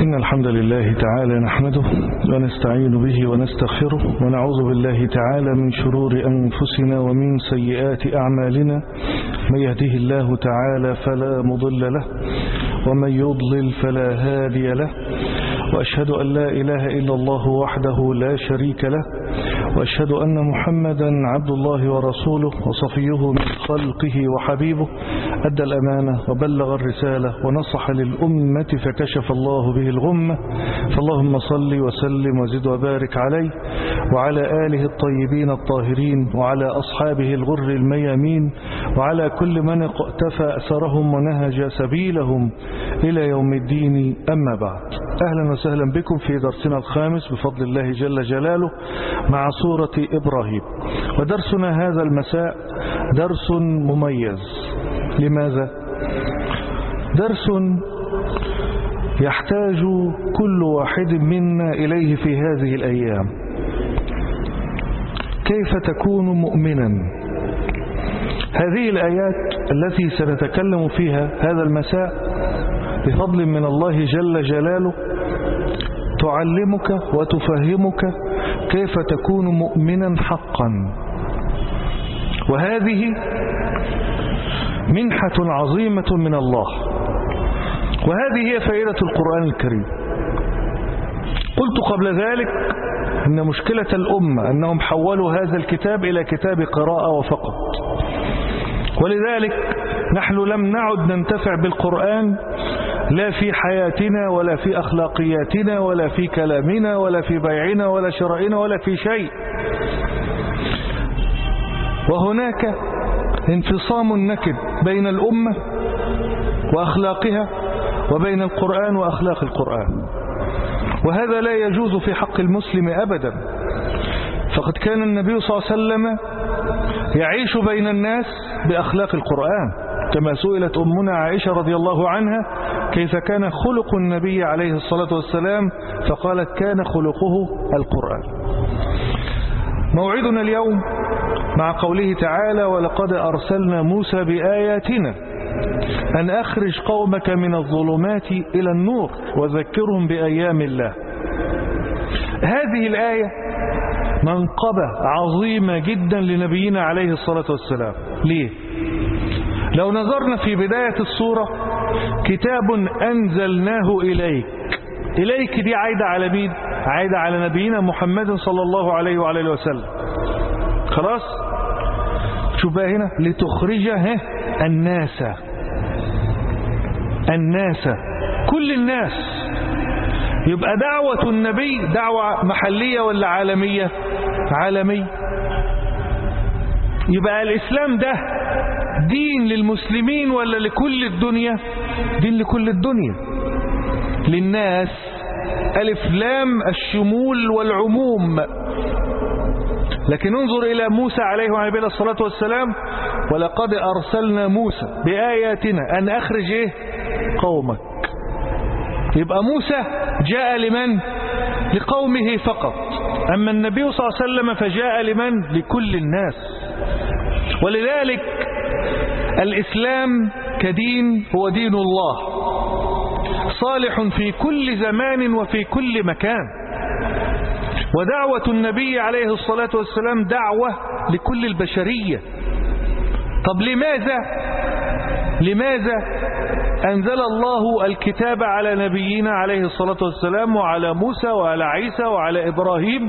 إن الحمد لله تعالى نحمده ونستعين به ونستغفره ونعوذ بالله تعالى من شرور أنفسنا ومن سيئات أعمالنا من يهده الله تعالى فلا مضل له ومن يضلل فلا هادي له وأشهد أن لا إله إلا الله وحده لا شريك له وأشهد أن محمدا عبد الله ورسوله وصفيه من خلقه وحبيبه أدى الأمانة وبلغ الرسالة ونصح للأمة فكشف الله به الغمة فاللهم صل وسلم وزد وبارك عليه وعلى آله الطيبين الطاهرين وعلى أصحابه الغر الميامين وعلى كل من اقتفى أثرهم ونهج سبيلهم إلى يوم الدين أما بعد أهلا وسهلا بكم في درسنا الخامس بفضل الله جل جلاله مع سورة إبراهيم ودرسنا هذا المساء درس مميز لماذا؟ درس يحتاج كل واحد منا إليه في هذه الأيام كيف تكون مؤمنا هذه الآيات التي سنتكلم فيها هذا المساء بفضل من الله جل جلاله تعلمك وتفهمك كيف تكون مؤمنا حقا وهذه منحة عظيمة من الله وهذه هي فائدة القرآن الكريم قلت قبل ذلك إن مشكلة الأمة أنهم حولوا هذا الكتاب إلى كتاب قراءة وفقط ولذلك نحن لم نعد ننتفع بالقرآن لا في حياتنا ولا في أخلاقياتنا ولا في كلامنا ولا في بيعنا ولا شرائنا ولا في شيء وهناك انفصام نكد بين الأمة وأخلاقها وبين القرآن وأخلاق القرآن وهذا لا يجوز في حق المسلم أبدا فقد كان النبي صلى الله عليه وسلم يعيش بين الناس بأخلاق القرآن كما سئلت أمنا عائشة رضي الله عنها كيف كان خلق النبي عليه الصلاة والسلام فقالت كان خلقه القرآن موعدنا اليوم مع قوله تعالى ولقد أرسلنا موسى بآياتنا أن أخرج قومك من الظلمات إلى النور وذكرهم بأيام الله هذه الآية منقبة عظيمة جدا لنبينا عليه الصلاة والسلام ليه؟ لو نظرنا في بداية الصورة كتاب أنزلناه إليك إليك دي عايدة على مين؟ عايدة على نبينا محمد صلى الله عليه وعلى وسلم خلاص شوف بقى هنا لتخرجه الناس الناس كل الناس يبقى دعوة النبي دعوة محلية ولا عالمية عالمية يبقى الإسلام ده دين للمسلمين ولا لكل الدنيا دين لكل الدنيا للناس ألف لام الشمول والعموم لكن انظر إلى موسى عليه وعلى الصلاة والسلام ولقد أرسلنا موسى بآياتنا أن أخرج إيه قومك يبقى موسى جاء لمن لقومه فقط أما النبي صلى الله عليه وسلم فجاء لمن لكل الناس ولذلك الإسلام كدين هو دين الله صالح في كل زمان وفي كل مكان ودعوة النبي عليه الصلاة والسلام دعوة لكل البشرية طب لماذا لماذا أنزل الله الكتاب على نبينا عليه الصلاة والسلام وعلى موسى وعلى عيسى وعلى إبراهيم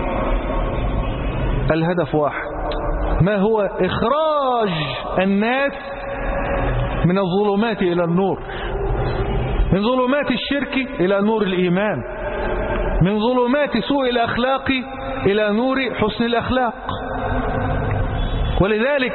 الهدف واحد ما هو إخراج الناس من الظلمات إلى النور من ظلمات الشرك إلى نور الإيمان من ظلمات سوء الأخلاق إلى نور حسن الأخلاق ولذلك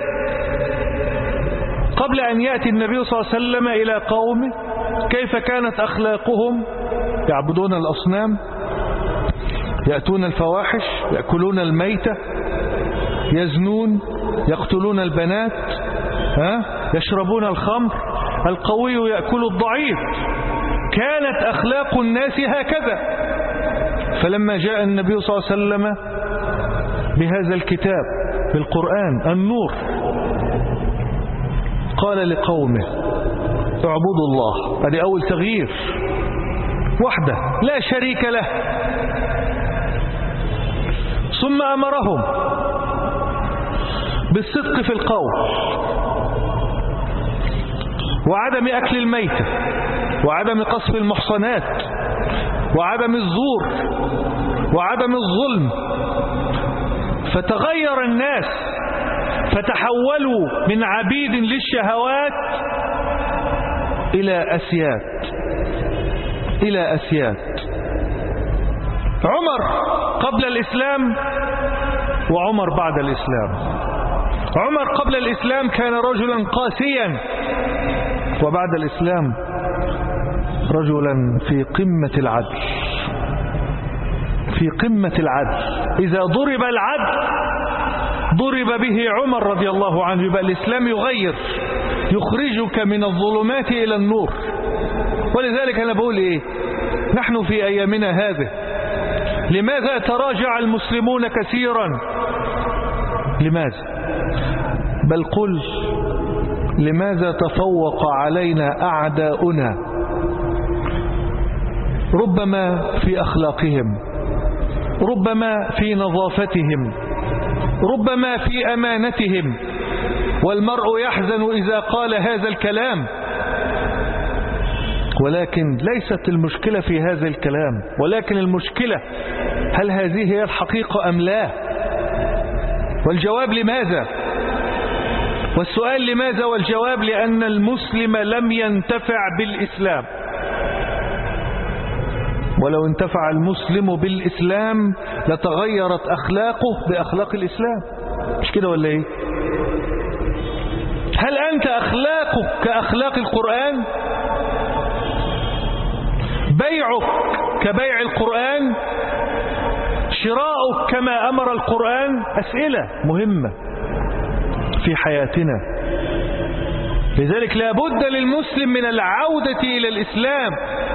قبل أن يأتي النبي صلى الله عليه وسلم إلى قومه كيف كانت أخلاقهم يعبدون الأصنام يأتون الفواحش يأكلون الميتة يزنون يقتلون البنات ها يشربون الخمر القوي يأكل الضعيف كانت أخلاق الناس هكذا فلما جاء النبي صلى الله عليه وسلم بهذا الكتاب بالقرآن النور قال لقومه اعبدوا الله هذه أول تغيير وحده لا شريك له ثم أمرهم بالصدق في القول وعدم أكل الميتة وعدم قصف المحصنات وعدم الزور وعدم الظلم فتغير الناس فتحولوا من عبيد للشهوات إلى أسياد إلى أسياد عمر قبل الإسلام وعمر بعد الإسلام عمر قبل الإسلام كان رجلا قاسيا وبعد الإسلام رجلا في قمة العدل في قمة العدل إذا ضرب العدل ضرب به عمر رضي الله عنه يبقى الإسلام يغير يخرجك من الظلمات إلى النور ولذلك أنا بقول إيه نحن في أيامنا هذه لماذا تراجع المسلمون كثيرا لماذا بل قل لماذا تفوق علينا أعداؤنا ربما في أخلاقهم ربما في نظافتهم ربما في أمانتهم والمرء يحزن إذا قال هذا الكلام ولكن ليست المشكلة في هذا الكلام ولكن المشكلة هل هذه هي الحقيقة أم لا والجواب لماذا والسؤال لماذا والجواب لأن المسلم لم ينتفع بالإسلام ولو انتفع المسلم بالإسلام لتغيرت أخلاقه بأخلاق الإسلام مش كده ولا ايه هل أنت أخلاقك كأخلاق القرآن بيعك كبيع القرآن شراؤك كما أمر القرآن أسئلة مهمة في حياتنا لذلك لا بد للمسلم من العودة إلى الإسلام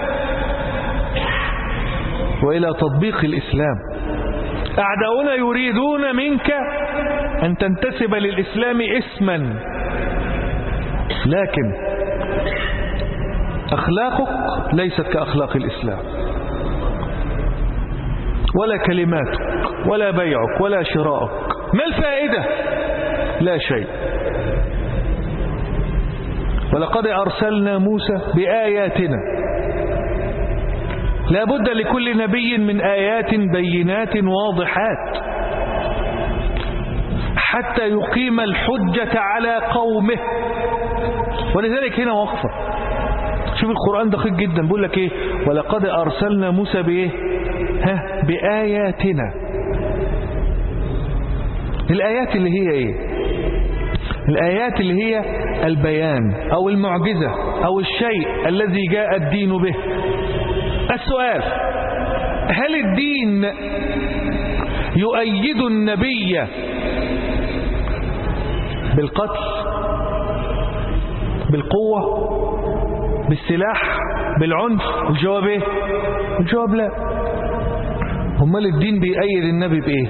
وإلى تطبيق الإسلام أعداؤنا يريدون منك أن تنتسب للإسلام اسما لكن أخلاقك ليست كأخلاق الإسلام ولا كلماتك ولا بيعك ولا شراءك ما الفائدة لا شيء ولقد أرسلنا موسى بآياتنا لا بد لكل نبي من آيات بينات واضحات حتى يقيم الحجة على قومه ولذلك هنا وقفة شوف القرآن دقيق جدا بيقول لك ايه ولقد أرسلنا موسى بإيه ها بآياتنا الآيات اللي هي ايه الآيات اللي هي البيان أو المعجزة أو الشيء الذي جاء الدين به السؤال هل الدين يؤيد النبي بالقتل بالقوة بالسلاح بالعنف الجواب ايه الجواب لا امال الدين بيأيد النبي بايه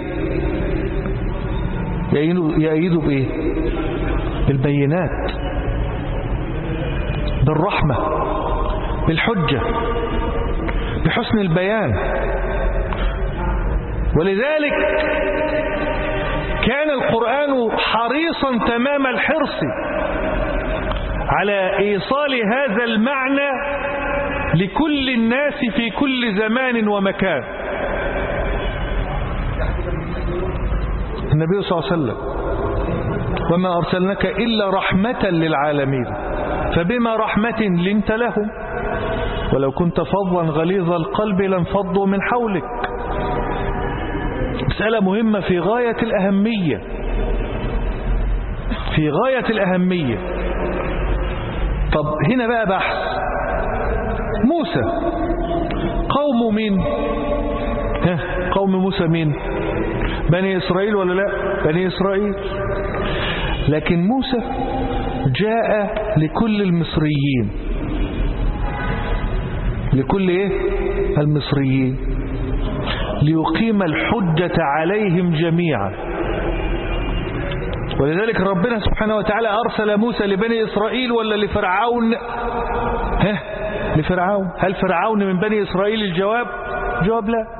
يأيده بايه بالبينات بالرحمة بالحجة بحسن البيان ولذلك كان القرآن حريصا تمام الحرص على إيصال هذا المعنى لكل الناس في كل زمان ومكان النبي صلى الله عليه وسلم وما أرسلناك إلا رحمة للعالمين فبما رحمة لنت لهم ولو كنت فظا غليظ القلب لانفضوا من حولك مسألة مهمة في غاية الأهمية في غاية الأهمية طب هنا بقى بحث موسى قوم مين ها قوم موسى مين بني إسرائيل ولا لا بني إسرائيل لكن موسى جاء لكل المصريين لكل ايه المصريين ليقيم الحجة عليهم جميعا ولذلك ربنا سبحانه وتعالى أرسل موسى لبني إسرائيل ولا لفرعون ها لفرعون هل فرعون من بني إسرائيل الجواب جواب لا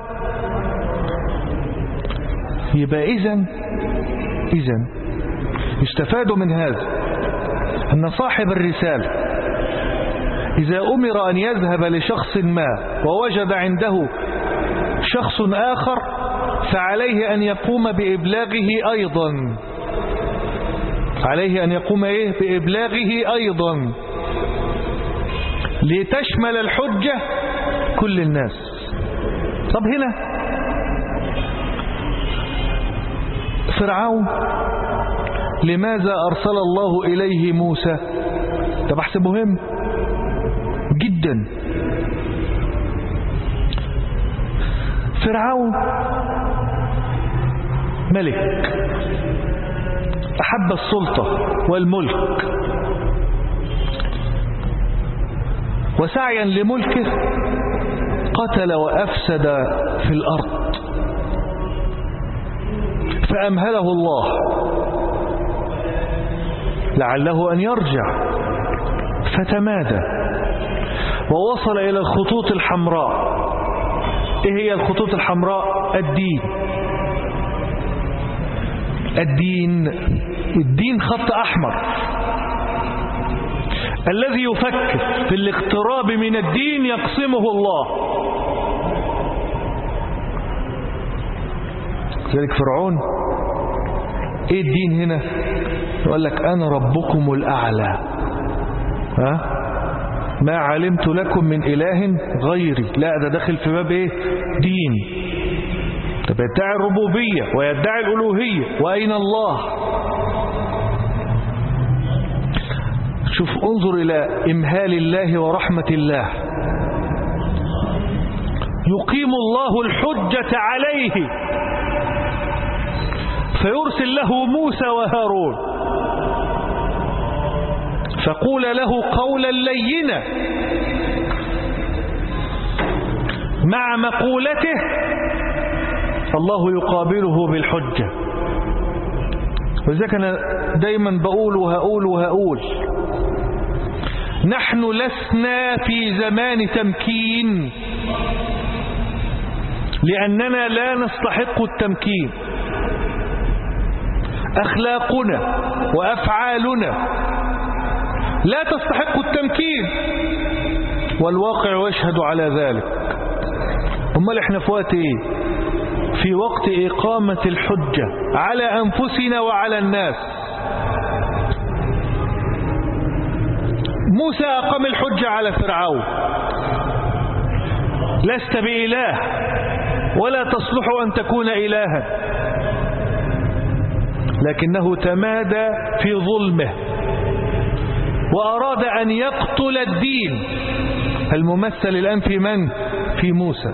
يبقى إذن إذن يستفاد من هذا أن صاحب الرسالة إذا أمر أن يذهب لشخص ما ووجد عنده شخص آخر فعليه أن يقوم بإبلاغه أيضا عليه أن يقوم إيه بإبلاغه أيضا لتشمل الحجة كل الناس طب هنا فرعون لماذا أرسل الله إليه موسى ده بحث مهم جدا فرعون ملك أحب السلطة والملك وسعيا لملكه قتل وأفسد في الأرض فأمهله الله لعله أن يرجع فتمادى ووصل إلى الخطوط الحمراء إيه هي الخطوط الحمراء الدين الدين الدين خط أحمر الذي يفكر في الاقتراب من الدين يقسمه الله ذلك فرعون ايه الدين هنا يقول لك انا ربكم الاعلى ها ما علمت لكم من اله غيري لا ده داخل في باب ايه دين طب يدعي الربوبية ويدعي الالوهية واين الله شوف انظر الى امهال الله ورحمة الله يقيم الله الحجة عليه فيرسل له موسى وهارون فقول له قولا لينا مع مقولته الله يقابله بالحجة وذلك أنا دايما بقول وهقول وهقول نحن لسنا في زمان تمكين لأننا لا نستحق التمكين أخلاقنا وأفعالنا لا تستحق التمكين والواقع يشهد على ذلك أمال احنا في وقت ايه في وقت إقامة الحجة على أنفسنا وعلى الناس موسى أقام الحجة على فرعون لست بإله ولا تصلح أن تكون إلها لكنه تمادى في ظلمه وأراد أن يقتل الدين الممثل الآن في من؟ في موسى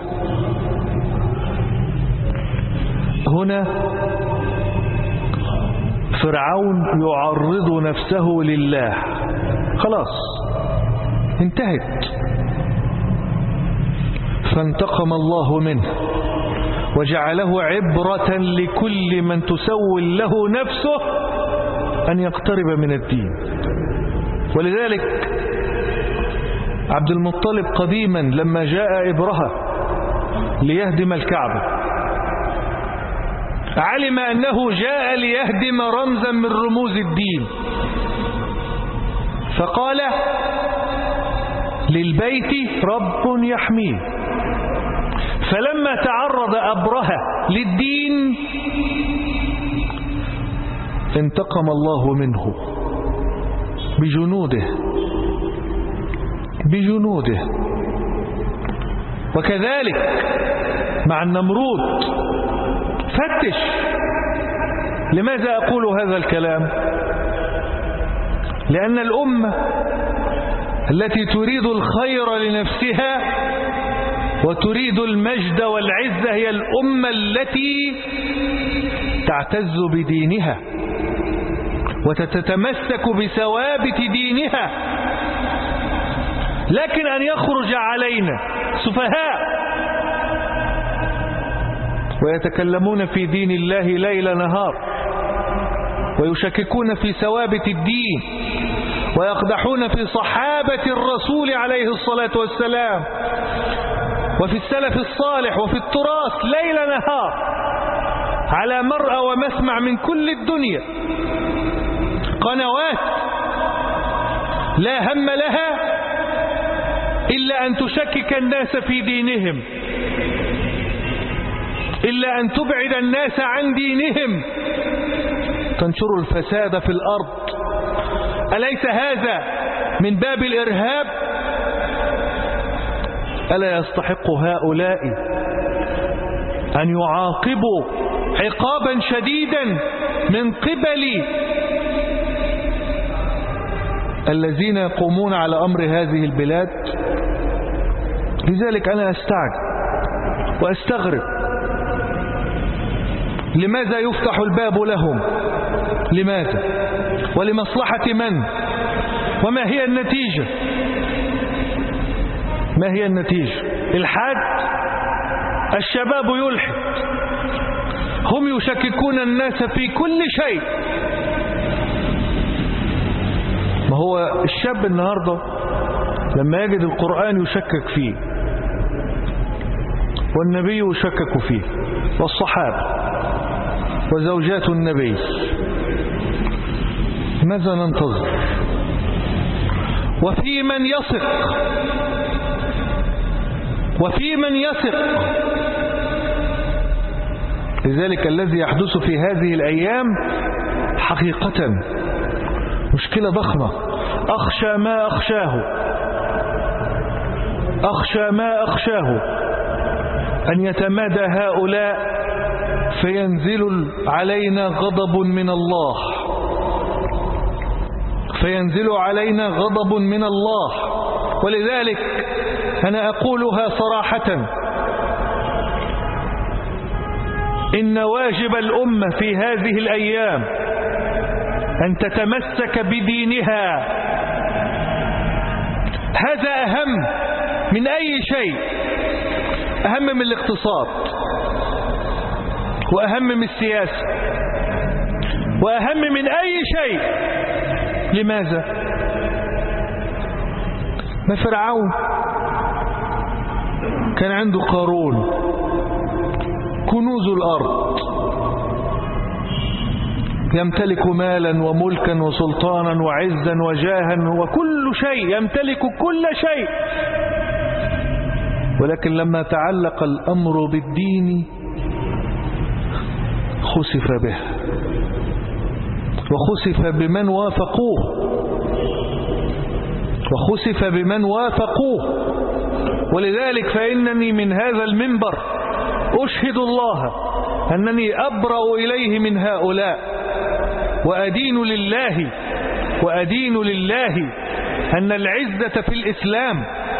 هنا فرعون يعرض نفسه لله خلاص انتهت فانتقم الله منه وجعله عبرة لكل من تسول له نفسه أن يقترب من الدين ولذلك عبد المطلب قديما لما جاء إبرهة ليهدم الكعبة علم أنه جاء ليهدم رمزا من رموز الدين فقال للبيت رب يحميه فلما تعرض أبرهة للدين انتقم الله منه بجنوده بجنوده وكذلك مع النمرود فتش لماذا أقول هذا الكلام لأن الأمة التي تريد الخير لنفسها وتريد المجد والعزة هي الأمة التي تعتز بدينها وتتمسك بثوابت دينها لكن أن يخرج علينا سفهاء ويتكلمون في دين الله ليل نهار ويشككون في ثوابت الدين ويقدحون في صحابة الرسول عليه الصلاة والسلام وفي السلف الصالح وفي التراث ليل نهار على مرأى ومسمع من كل الدنيا قنوات لا هم لها إلا أن تشكك الناس في دينهم إلا أن تبعد الناس عن دينهم تنشر الفساد في الأرض أليس هذا من باب الإرهاب ألا يستحق هؤلاء أن يعاقبوا عقابا شديدا من قبل الذين يقومون على أمر هذه البلاد لذلك أنا أستعجب وأستغرب لماذا يفتح الباب لهم لماذا ولمصلحة من وما هي النتيجة ما هي النتيجة الحاد الشباب يلحد هم يشككون الناس في كل شيء ما هو الشاب النهاردة لما يجد القرآن يشكك فيه والنبي يشكك فيه والصحابة وزوجات النبي ماذا ننتظر وفي من يثق وفي من يثق لذلك الذي يحدث في هذه الأيام حقيقة مشكلة ضخمة أخشى ما أخشاه أخشى ما أخشاه أن يتمادى هؤلاء فينزل علينا غضب من الله فينزل علينا غضب من الله ولذلك أنا أقولها صراحة إن واجب الأمة في هذه الأيام أن تتمسك بدينها هذا أهم من أي شيء أهم من الاقتصاد وأهم من السياسة وأهم من أي شيء لماذا ما فرعون كان عنده قارون كنوز الأرض يمتلك مالا وملكا وسلطانا وعزا وجاها وكل شيء يمتلك كل شيء ولكن لما تعلق الأمر بالدين خسف به وخسف بمن وافقوه وخسف بمن وافقوه ولذلك فإنني من هذا المنبر أشهد الله أنني أبرأ إليه من هؤلاء وأدين لله وأدين لله أن العزة في الإسلام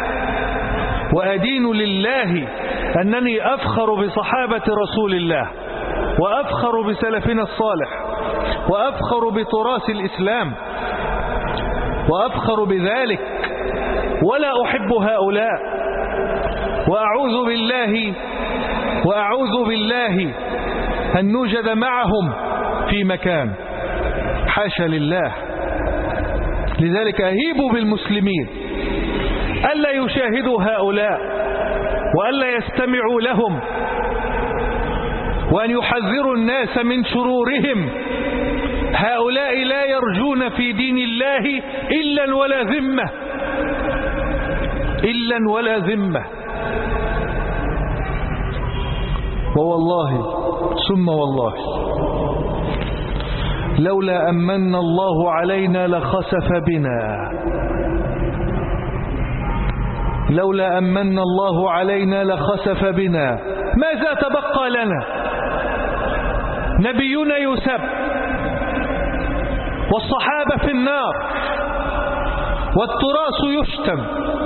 وأدين لله أنني أفخر بصحابة رسول الله وأفخر بسلفنا الصالح وأفخر بتراث الإسلام وأفخر بذلك ولا أحب هؤلاء وأعوذ بالله وأعوذ بالله أن نوجد معهم في مكان حاشا لله لذلك أهيبوا بالمسلمين ألا يشاهدوا هؤلاء وألا يستمعوا لهم وأن يحذروا الناس من شرورهم هؤلاء لا يرجون في دين الله إلا ولا ذمة إلا ولا ذمة ووالله ثم والله لولا أمن الله علينا لخسف بنا لولا أمن الله علينا لخسف بنا ماذا تبقى لنا نبينا يسب والصحابة في النار والتراث يشتم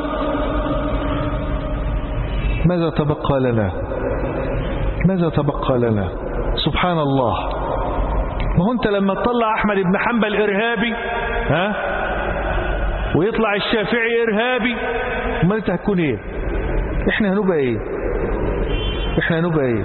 ماذا تبقى لنا ماذا تبقى لنا سبحان الله ما هو انت لما تطلع احمد بن حنبل ارهابي ها ويطلع الشافعي ارهابي امال انت هتكون ايه احنا هنبقى ايه احنا هنبقى ايه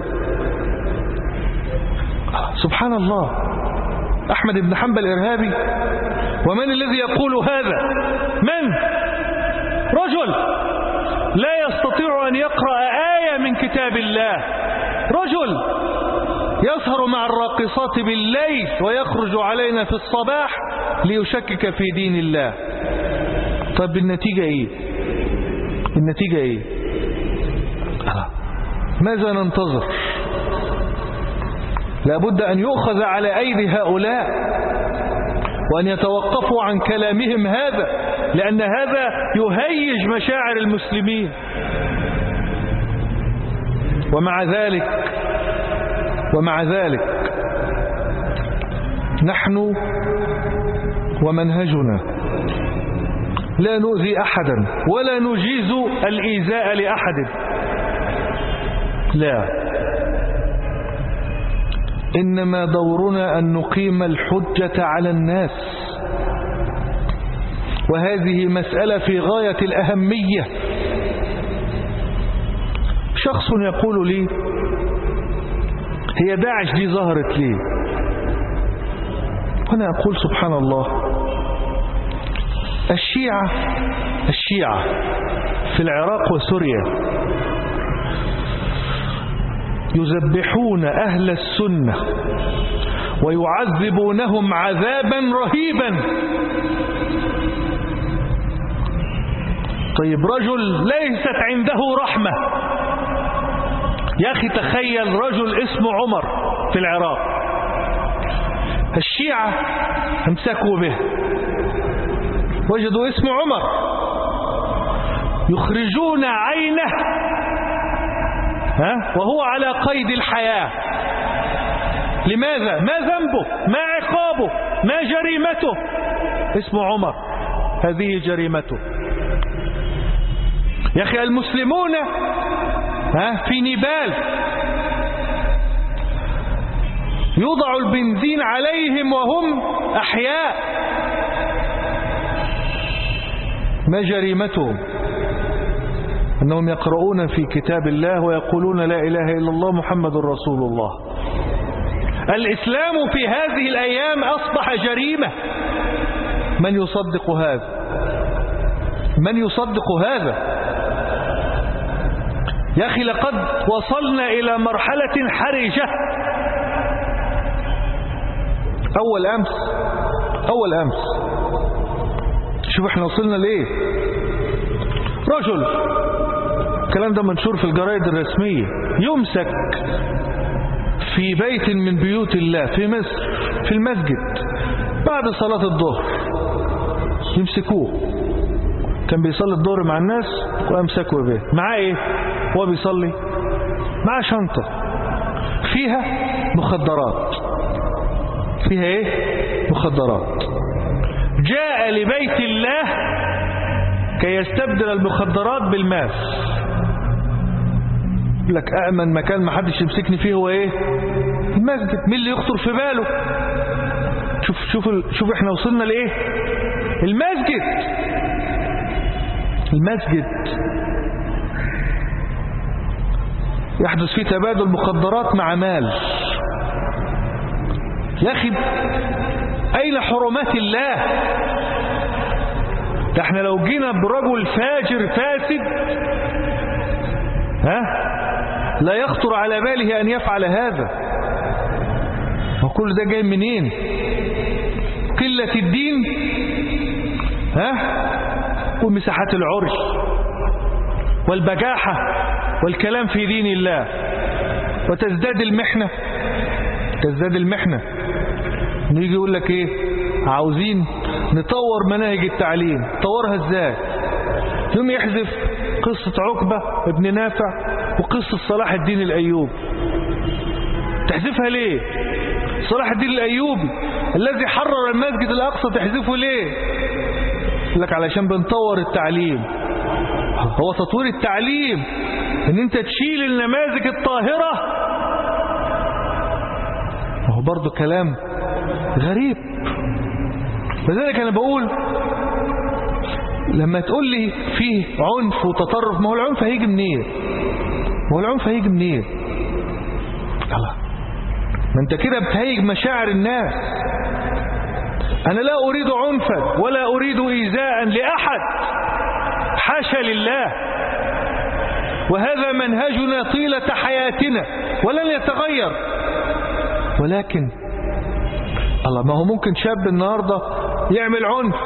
سبحان الله احمد بن حنبل ارهابي ومن الذي يقول هذا من رجل لا يستطيع أن يقرأ آية من كتاب الله رجل يسهر مع الراقصات بالليل ويخرج علينا في الصباح ليشكك في دين الله طب النتيجة ايه النتيجة ايه ماذا ننتظر لابد أن يؤخذ على أيدي هؤلاء وأن يتوقفوا عن كلامهم هذا لأن هذا يهيج مشاعر المسلمين ومع ذلك ومع ذلك نحن ومنهجنا لا نؤذي أحدا ولا نجيز الإيذاء لأحد لا إنما دورنا أن نقيم الحجة على الناس وهذه مسألة في غاية الأهمية شخص يقول لي هي داعش دي ظهرت ليه وأنا أقول سبحان الله الشيعة الشيعة في العراق وسوريا يذبحون أهل السنة ويعذبونهم عذابا رهيبا طيب رجل ليست عنده رحمة يا أخي تخيل رجل اسمه عمر في العراق الشيعة امسكوا به وجدوا اسم عمر يخرجون عينه ها وهو على قيد الحياة لماذا ما ذنبه ما عقابه ما جريمته اسمه عمر هذه جريمته يا أخي المسلمون ها في نبال يوضع البنزين عليهم وهم أحياء ما جريمتهم أنهم يقرؤون في كتاب الله ويقولون لا إله إلا الله محمد رسول الله الإسلام في هذه الأيام أصبح جريمة من يصدق هذا من يصدق هذا يا أخي لقد وصلنا إلى مرحلة حرجة أول أمس أول أمس شوف احنا وصلنا ليه رجل الكلام ده منشور في الجرائد الرسمية يمسك في بيت من بيوت الله في مصر في المسجد بعد صلاة الظهر يمسكوه كان بيصلي الظهر مع الناس وامسكوا به معاه ايه هو بيصلي معاه شنطة فيها مخدرات فيها ايه مخدرات جاء لبيت الله كي يستبدل المخدرات بالماس يقول لك أأمن مكان ما حدش يمسكني فيه هو ايه المسجد مين اللي يخطر في باله شوف شوف شوف احنا وصلنا لايه المسجد المسجد يحدث فيه تبادل مخدرات مع مال يا أخي أين حرمات الله ده احنا لو جينا برجل فاجر فاسد ها لا يخطر على باله أن يفعل هذا وكل ده جاي منين قلة الدين ها ومساحات العرش والبجاحة والكلام في دين الله وتزداد المحنة تزداد المحنة نيجي يقول لك ايه عاوزين نطور مناهج التعليم طورها ازاي يوم يحذف قصة عقبة ابن نافع وقصة صلاح الدين الأيوبي تحذفها ليه صلاح الدين الأيوبي الذي حرر المسجد الأقصى تحذفه ليه يقول لك علشان بنطور التعليم هو تطوير التعليم ان انت تشيل النماذج الطاهرة وهو برضو كلام غريب لذلك انا بقول لما تقول لي فيه عنف وتطرف ما هو العنف هيجي منين ما هو العنف هيجي منين الله ما انت كده بتهيج مشاعر الناس أنا لا أريد عنفا ولا أريد إيذاء لأحد حاشا لله وهذا منهجنا طيلة حياتنا ولن يتغير ولكن الله ما هو ممكن شاب النهاردة يعمل عنف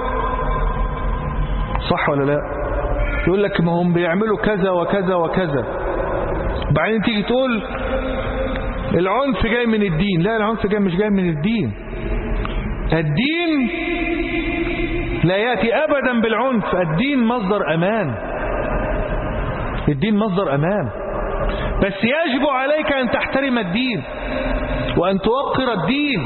صح ولا لا يقول لك ما هم بيعملوا كذا وكذا وكذا بعدين تيجي تقول العنف جاي من الدين لا العنف جاي مش جاي من الدين الدين لا يأتي أبدا بالعنف الدين مصدر أمان الدين مصدر أمان بس يجب عليك أن تحترم الدين وأن توقر الدين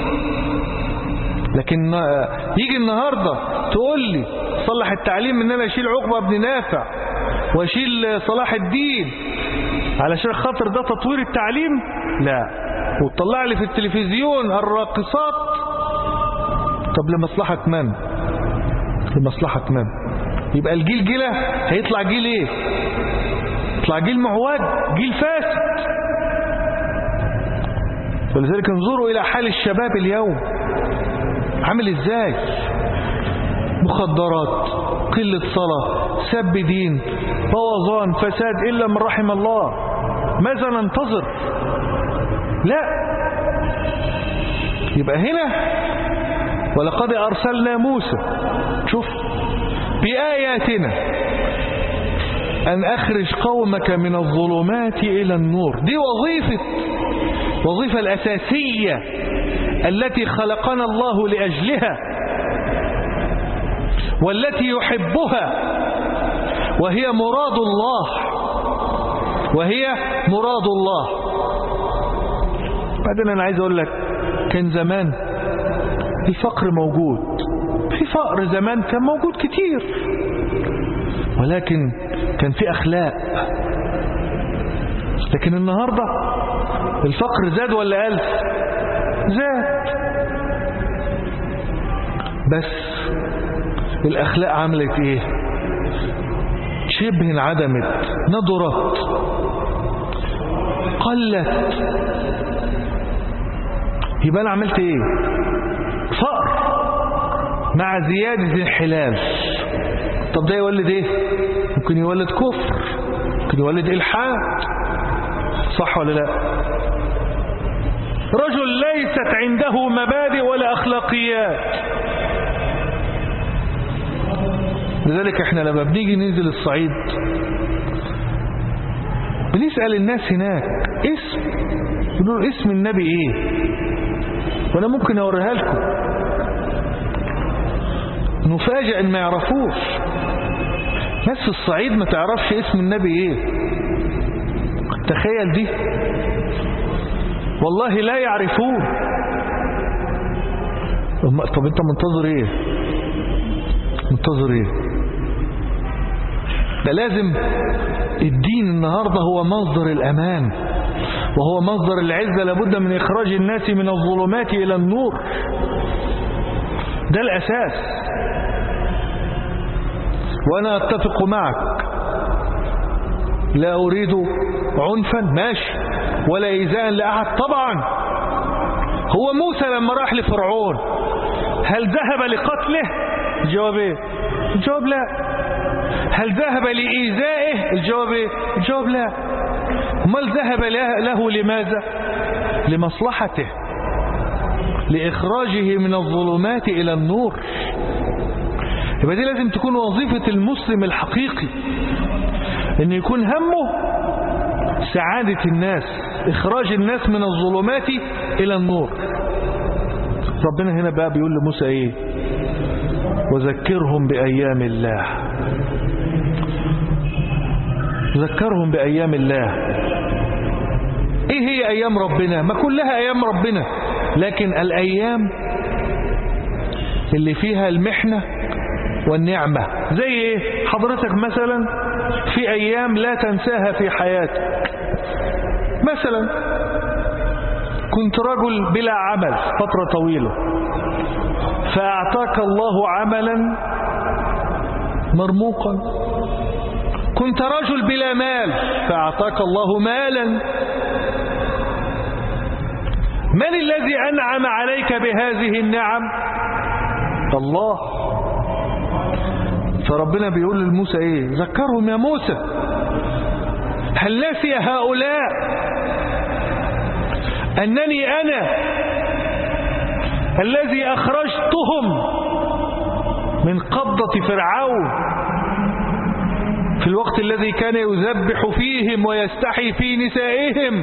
لكن يجي النهاردة تقول لي صلح التعليم ان انا اشيل عقبة ابن نافع واشيل صلاح الدين علشان خاطر ده تطوير التعليم لا وتطلع لي في التلفزيون الراقصات طب لمصلحة من لمصلحة من يبقى الجيل جيلة هيطلع جيل ايه يطلع جيل معوج جيل فاسد ولذلك انظروا الى حال الشباب اليوم عامل ازاي مخدرات قلة صلاة سب دين بوظان فساد إلا من رحم الله ماذا ننتظر لا يبقى هنا ولقد أرسلنا موسى شوف بآياتنا أن أخرج قومك من الظلمات إلى النور دي وظيفة وظيفة الأساسية التي خلقنا الله لأجلها والتي يحبها وهي مراد الله وهي مراد الله بعدين أنا عايز أقول لك كان زمان الفقر موجود في فقر زمان كان موجود كتير ولكن كان في أخلاق لكن النهاردة الفقر زاد ولا قل زاد بس الأخلاق عملت إيه شبه انعدمت نضرت قلت يبقى أنا عملت إيه فقر مع زيادة الانحلال طب ده يولد إيه ممكن يولد كفر ممكن يولد إلحاد صح ولا لا رجل ليست عنده مبادئ ولا أخلاقيات لذلك احنا لما بنيجي ننزل الصعيد بنسأل الناس هناك اسم بنقول اسم النبي ايه وانا ممكن اوريها لكم نفاجئ ان ما يعرفوش ناس في الصعيد ما تعرفش اسم النبي ايه تخيل دي والله لا يعرفون طب انت منتظر ايه منتظر ايه ده لازم الدين النهاردة هو مصدر الأمان وهو مصدر العزة لابد من إخراج الناس من الظلمات إلى النور ده الأساس وأنا أتفق معك لا أريد عنفا ماشي ولا إيذاء لأحد طبعا هو موسى لما راح لفرعون هل ذهب لقتله الجواب ايه الجواب لا هل ذهب لإيذائه الجواب ايه الجواب لا امال ذهب له لماذا لمصلحته لإخراجه من الظلمات إلى النور يبقى دي لازم تكون وظيفة المسلم الحقيقي ان يكون همه سعادة الناس إخراج الناس من الظلمات إلى النور ربنا هنا بقى بيقول لموسى إيه وذكرهم بأيام الله ذكرهم بأيام الله إيه هي أيام ربنا ما كلها أيام ربنا لكن الأيام اللي فيها المحنة والنعمة زي إيه حضرتك مثلا في أيام لا تنساها في حياتك مثلا كنت رجل بلا عمل فترة طويلة فأعطاك الله عملا مرموقا كنت رجل بلا مال فأعطاك الله مالا من الذي أنعم عليك بهذه النعم الله فربنا بيقول لموسى ايه ذكرهم يا موسى هل نسي هؤلاء أنني أنا الذي أخرجتهم من قبضة فرعون في الوقت الذي كان يذبح فيهم ويستحي في نسائهم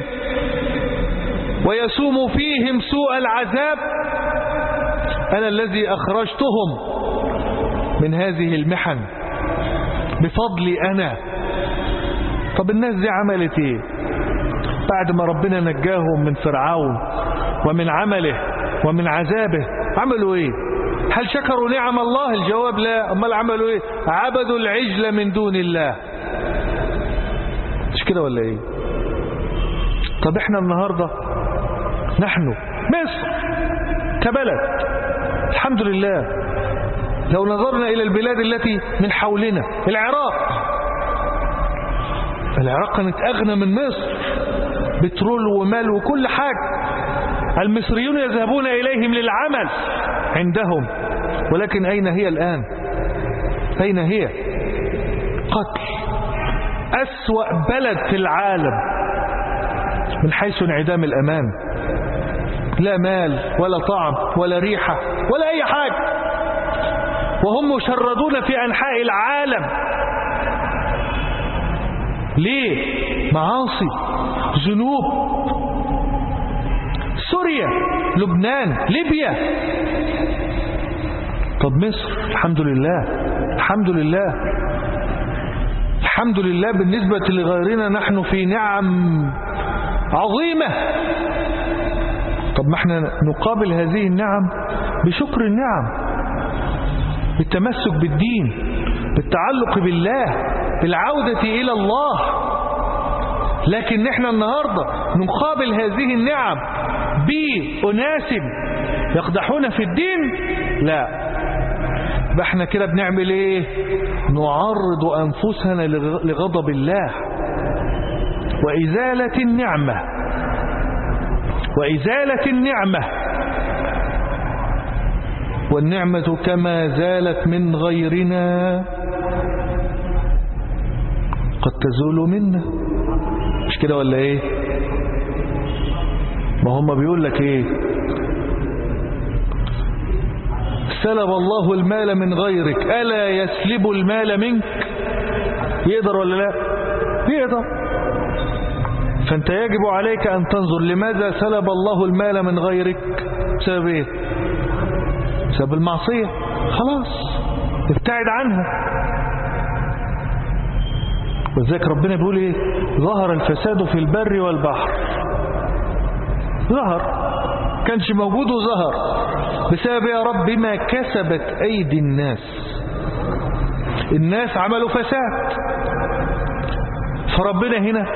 ويسوم فيهم سوء العذاب أنا الذي أخرجتهم من هذه المحن بفضلي أنا طب الناس دي عملت ايه بعد ما ربنا نجاهم من فرعون ومن عمله ومن عذابه عملوا ايه هل شكروا نعم الله الجواب لا امال عملوا ايه عبدوا العجل من دون الله مش كده ولا ايه طب احنا النهاردة نحن مصر كبلد الحمد لله لو نظرنا الى البلاد التي من حولنا العراق العراق كانت أغنى من مصر بترول ومال وكل حاجة المصريون يذهبون إليهم للعمل عندهم ولكن أين هي الآن أين هي قتل أسوأ بلد في العالم من حيث انعدام الأمان لا مال ولا طعم ولا ريحة ولا أي حاجة وهم مشردون في أنحاء العالم ليه معاصي ذنوب سوريا لبنان ليبيا طب مصر الحمد لله الحمد لله الحمد لله بالنسبة لغيرنا نحن في نعم عظيمة طب ما احنا نقابل هذه النعم بشكر النعم بالتمسك بالدين بالتعلق بالله بالعودة إلى الله لكن نحن النهاردة نقابل هذه النعم بأناس يقدحون في الدين لا احنا كده بنعمل ايه نعرض أنفسنا لغضب الله وإزالة النعمة وإزالة النعمة والنعمة كما زالت من غيرنا قد تزول منا مش كده ولا ايه ما هم بيقول لك ايه سلب الله المال من غيرك ألا يسلب المال منك يقدر ولا لا يقدر فانت يجب عليك أن تنظر لماذا سلب الله المال من غيرك بسبب ايه بسبب المعصية خلاص ابتعد عنها وذلك ربنا بيقول ايه ظهر الفساد في البر والبحر ظهر كانش موجود وظهر بسبب يا رب ما كسبت ايدي الناس الناس عملوا فساد فربنا هنا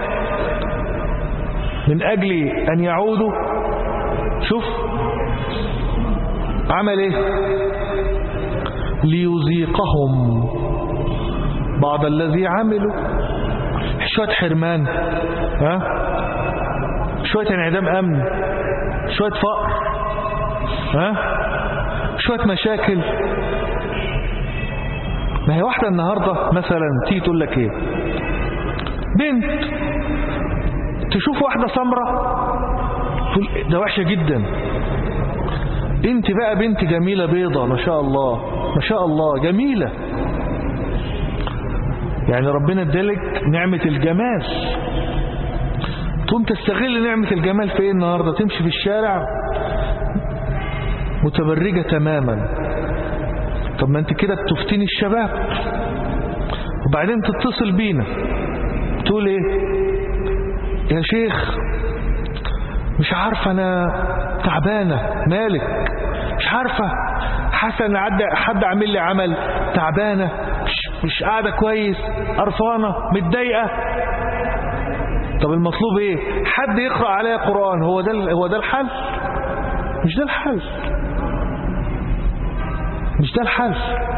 من اجل ان يعودوا شوف عمل ايه ليذيقهم بعض الذي عملوا شوية حرمان ها شوية انعدام امن شوية فقر ها شوية مشاكل ما هي واحدة النهاردة مثلا تيجي تقول لك ايه بنت تشوف واحدة سمرة تقول ده وحشة جدا انت بقى بنت جميلة بيضة ما شاء الله ما شاء الله جميلة يعني ربنا ادالك نعمة الجمال تقوم تستغل نعمة الجمال في ايه النهاردة تمشي في الشارع متبرجة تماما طب ما انت كده بتفتني الشباب وبعدين تتصل بينا تقول ايه يا شيخ مش عارفة انا تعبانة مالك مش عارفة حاسة ان حد عامل لي عمل تعبانة مش, مش قاعدة كويس قرفانة متضايقة طب المطلوب ايه حد يقرأ عليا قرآن هو ده هو ده الحل مش ده الحل مش ده الحل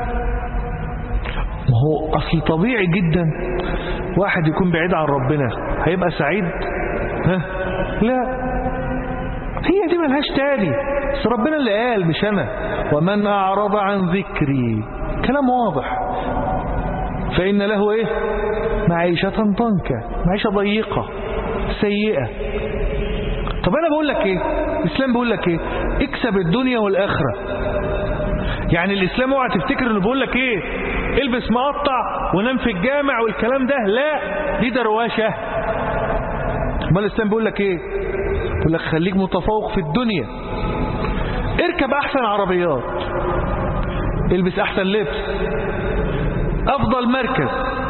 ما هو اصل طبيعي جدا واحد يكون بعيد عن ربنا هيبقى سعيد ها لا هي دي ملهاش تاني بس ربنا اللي قال مش انا ومن أعرض عن ذكري كلام واضح فإن له إيه معيشة ضنكا معيشة ضيقة سيئة طب أنا بقول لك إيه الإسلام بيقول لك إيه اكسب الدنيا والآخرة يعني الإسلام اوعى تفتكر إنه بيقول لك إيه البس مقطع ونام في الجامع والكلام ده لا دي درواشة ما الإسلام بيقول لك إيه بيقول لك خليك متفوق في الدنيا اركب أحسن عربيات البس أحسن لبس أفضل مركز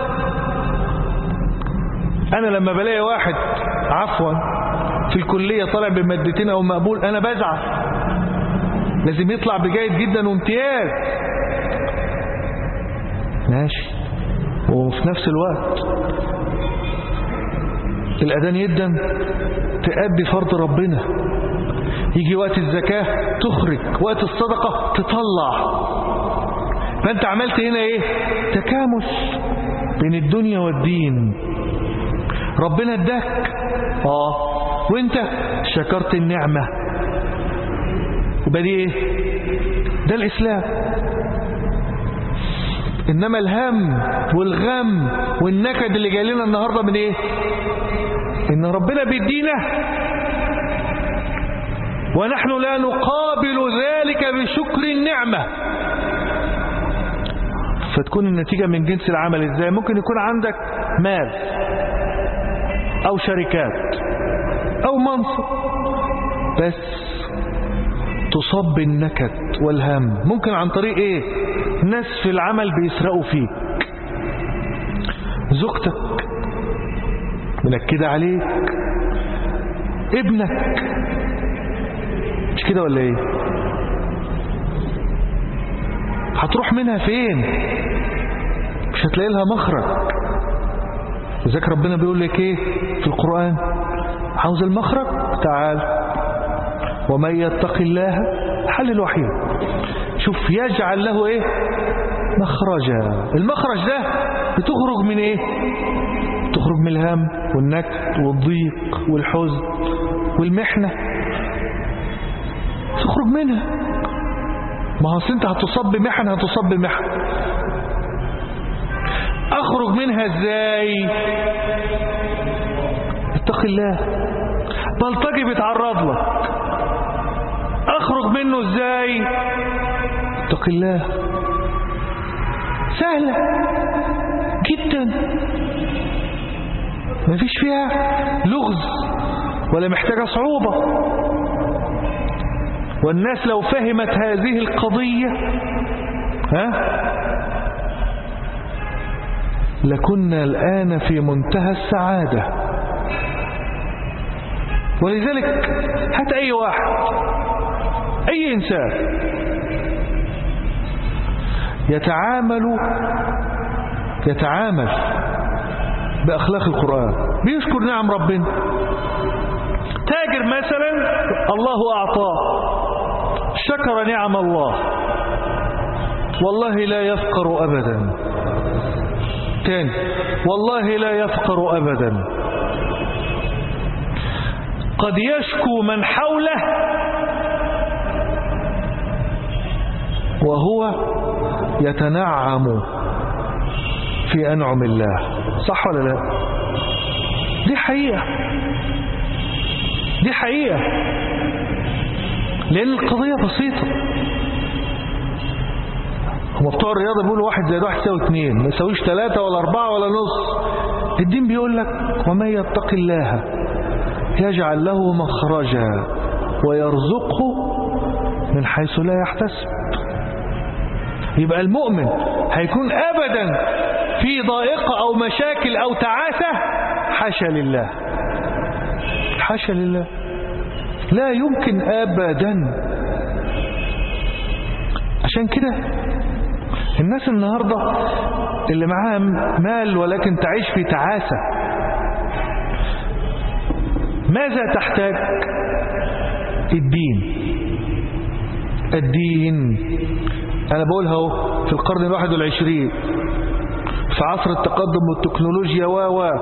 أنا لما بلاقي واحد عفوا في الكلية طالع بمادتين أو مقبول أنا بزعل لازم يطلع بجيد جدا وامتياز ماشي وفي نفس الوقت الأذان يدا تأدي فرض ربنا يجي وقت الزكاة تخرج وقت الصدقة تطلع فأنت عملت هنا إيه تكامل بين الدنيا والدين ربنا اداك اه وانت شكرت النعمة يبقى دي ايه ده الإسلام إنما الهم والغم والنكد اللي جاي لنا النهاردة من إيه إن ربنا بيدينا ونحن لا نقابل ذلك بشكر النعمة فتكون النتيجة من جنس العمل إزاي ممكن يكون عندك مال أو شركات أو منصب بس تصاب بالنكد والهم ممكن عن طريق ايه ناس في العمل بيسرقوا فيك زوجتك منكدة عليك ابنك مش كده ولا ايه هتروح منها فين مش هتلاقي لها مخرج لذلك ربنا بيقول لك ايه في القرآن عاوز المخرج تعال ومن يتق الله حل الوحيد شوف يجعل له ايه مخرجا المخرج ده بتخرج من ايه تخرج من الهم والنكد والضيق والحزن والمحنة تخرج منها ما هو انت هتصاب بمحن هتصاب بمحن اخرج منها ازاي اتق الله بلطجي بيتعرض لك اخرج منه ازاي اتق الله سهلة جدا ما فيش فيها لغز ولا محتاجة صعوبة والناس لو فهمت هذه القضية ها لكنا الآن في منتهى السعادة ولذلك هات أي واحد أي إنسان يتعامل يتعامل بأخلاق القرآن بيشكر نعم ربنا تاجر مثلا الله أعطاه شكر نعم الله والله لا يفقر أبدا تاني والله لا يفقر أبدا قد يشكو من حوله وهو يتنعم في أنعم الله صح ولا لا دي حقيقة دي حقيقة لأن القضية بسيطة هم بتوع الرياضة بيقولوا واحد زائد واحد يساوي اتنين ما يساويش تلاتة ولا أربعة ولا نص الدين بيقول لك ومن يتق الله يجعل له مخرجا ويرزقه من حيث لا يحتسب يبقى المؤمن هيكون أبدا في ضائقة أو مشاكل أو تعاسة حاشا لله حاشا لله لا يمكن أبدا عشان كده الناس النهاردة اللي معاها مال ولكن تعيش في تعاسة ماذا تحتاج الدين الدين أنا بقولها اهو في القرن الواحد والعشرين في عصر التقدم والتكنولوجيا و و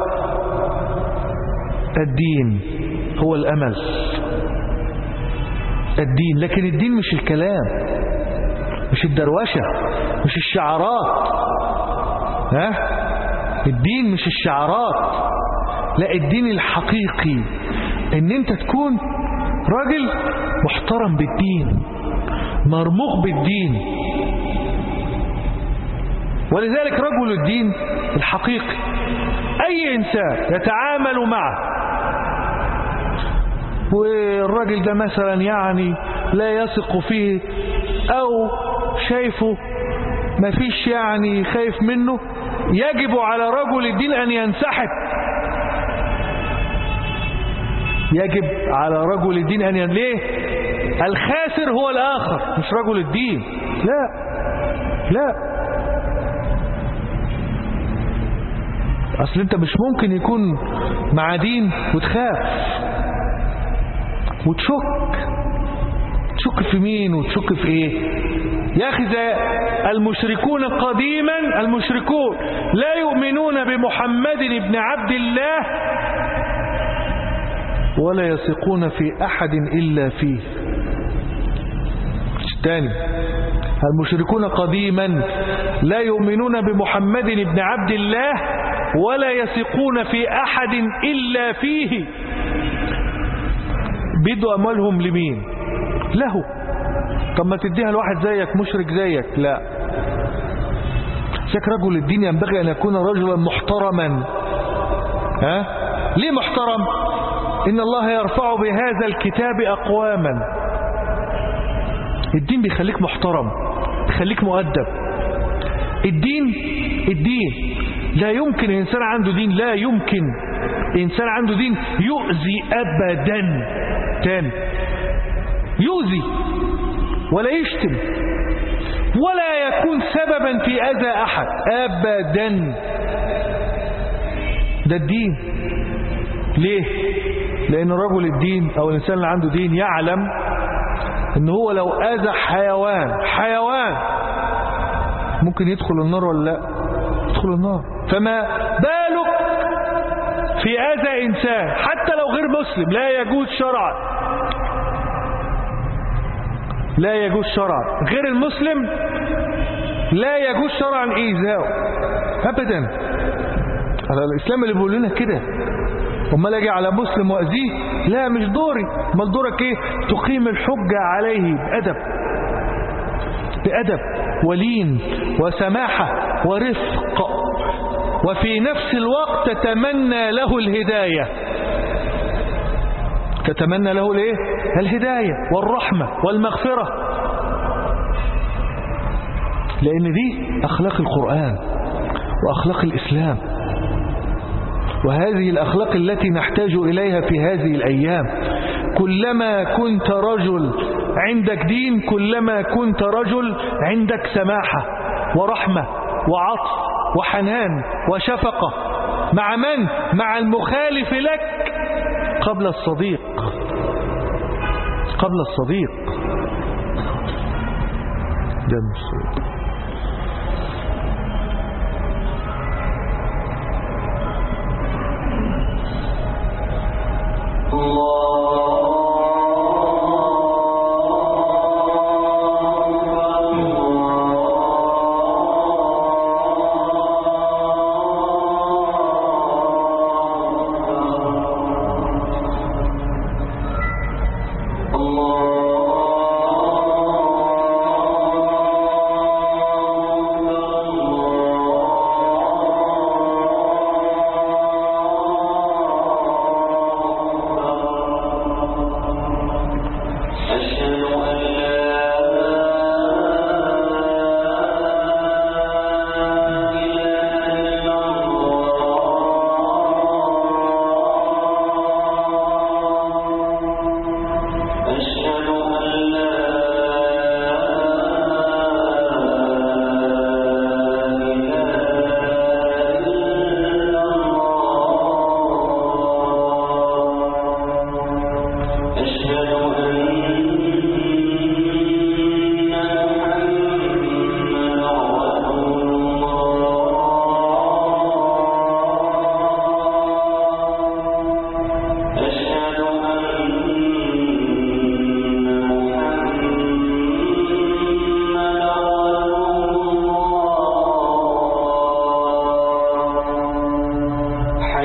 الدين هو الأمل الدين لكن الدين مش الكلام مش الدروشة مش الشعارات ها الدين مش الشعارات لا الدين الحقيقي ان انت تكون راجل محترم بالدين مرموق بالدين ولذلك رجل الدين الحقيقي أي إنسان يتعامل معه والراجل ده مثلا يعني لا يثق فيه أو شايفه ما فيش يعني خايف منه يجب على رجل الدين أن ينسحب يجب على رجل الدين أن ين... ليه الخاسر هو الآخر مش رجل الدين لا لا أصل أنت مش ممكن يكون مع دين وتخاف وتشك تشك في مين وتشك في ايه يا أخي زي المشركون قديما المشركون لا يؤمنون بمحمد بن عبد الله ولا يثقون في أحد إلا فيه الثاني المشركون قديما لا يؤمنون بمحمد بن عبد الله ولا يثقون في أحد إلا فيه بيدوا أموالهم لمين له طب ما تديها لواحد زيك مشرك زيك لا شك رجل الدين ينبغي أن يكون رجلا محترما ها ليه محترم إن الله يرفع بهذا الكتاب أقواما الدين بيخليك محترم بيخليك مؤدب الدين الدين لا يمكن إنسان عنده دين لا يمكن إنسان عنده دين يؤذي أبدا تاني يؤذي ولا يشتم ولا يكون سببا في أذى أحد أبدا ده الدين ليه لأن رجل الدين أو الإنسان اللي عنده دين يعلم ان هو لو اذى حيوان حيوان ممكن يدخل النار ولا لا يدخل النار فما بالك في اذى انسان حتى لو غير مسلم لا يجوز شرعا لا يجوز شرعا غير المسلم لا يجوز شرعا ايذاؤه ابدا على الاسلام اللي بيقول لنا كده امال اجي على مسلم واذيه لا مش دوري امال دورك ايه تقيم الحجة عليه بأدب بأدب ولين وسماحة ورفق وفي نفس الوقت تتمنى له الهداية تتمنى له الايه الهداية والرحمة والمغفرة لأن دي أخلاق القرآن وأخلاق الإسلام وهذه الأخلاق التي نحتاج إليها في هذه الأيام كلما كنت رجل عندك دين كلما كنت رجل عندك سماحة ورحمة وعطف وحنان وشفقة مع من؟ مع المخالف لك قبل الصديق قبل الصديق ده الصديق الله